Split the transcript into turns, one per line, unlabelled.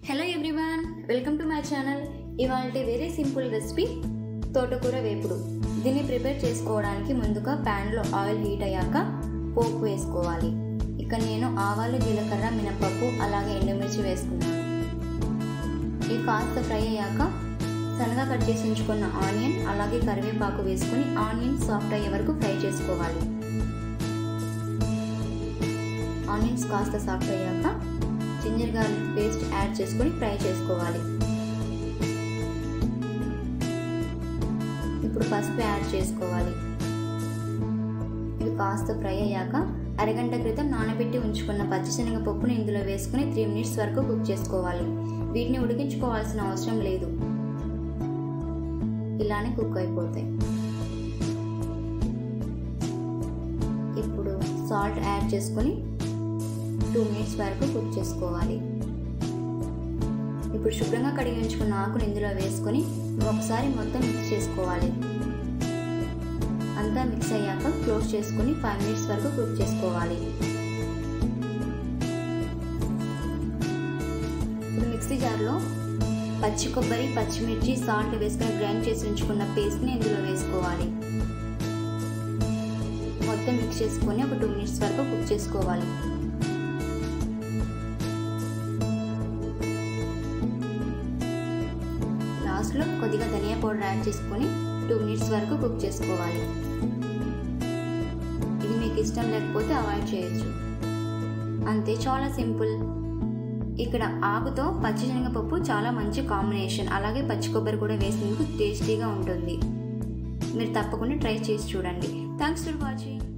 hello everyone welcome to my channel ఇవాళ very simple recipe తోటకూర వేపుడు దీన్ని ప్రిపేర్ చేసుకోవడానికి ముందుగా ప్యాన్లో ఆయిల్ హీట్ అయ్యాక పోపు వేసుకోవాలి ఇక నేను ఆవాలు జీలకర్ర మినపప్పు అలాగే ఎండుమిర్చి వేసుకున్నాను ఇవి కాస్త ఫ్రై అయ్యాక సన్నగా కట్ చేసి ఉంచుకున్న ఆనియన్ అలాగే కరివేపాకు వేసుకుని ఆనియన్ సాఫ్ట్ అయ్యే వరకు ఫ్రై చేసుకోవాలి ఆనియన్స్ కాస్త సాఫ్ట్ అయ్యాక జింజర్ గార్లిక్ పేస్ట్ యాడ్ చేసుకొని ఫ్రై చేసుకోవాలి ఇప్పుడు పసుపు యాడ్ చేసుకోవాలి ఇవి కాస్త ఫ్రై అయ్యాక అరగంట క్రితం నానబెట్టి ఉంచుకున్న పచ్చిశనగ పప్పుని ఇందులో వేసుకుని త్రీ మినిట్స్ వరకు కుక్ చేసుకోవాలి వీటిని ఉడికించుకోవాల్సిన అవసరం లేదు ఇలానే కుక్ అయిపోతాయి ఇప్పుడు సాల్ట్ యాడ్ చేసుకొని టూ మినిట్స్ వరకు కుక్ చేసుకోవాలి ఇప్పుడు శుభ్రంగా కడిగి ఉంచుకున్న ఆకును ఇందులో వేసుకొని ఒకసారి మొత్తం మిక్స్ చేసుకోవాలి అంతా మిక్స్ అయ్యాక క్లోజ్ చేసుకుని ఫైవ్ మినిట్స్ వరకు కుక్ చేసుకోవాలి ఇప్పుడు మిక్సీ జార్లో పచ్చి కొబ్బరి పచ్చిమిర్చి సాల్ట్ వేసుకొని గ్రైండ్ చేసి ఉంచుకున్న పేస్ట్ని ఇందులో వేసుకోవాలి మొత్తం మిక్స్ చేసుకొని ఒక టూ మినిట్స్ వరకు కుక్ చేసుకోవాలి లాస్ట్లో కొద్దిగా ధనియా పౌడర్ యాడ్ చేసుకొని టూ మినిట్స్ వరకు కుక్ చేసుకోవాలి ఇది మీకు ఇష్టం లేకపోతే అవాయిడ్ చేయొచ్చు అంతే చాలా సింపుల్ ఇక్కడ ఆకుతో పచ్చిశనగపప్పు చాలా మంచి కాంబినేషన్ అలాగే పచ్చి కొబ్బరి కూడా వేసినందుకు టేస్టీగా ఉంటుంది మీరు తప్పకుండా ట్రై చేసి చూడండి థ్యాంక్స్ ఫర్ వాచింగ్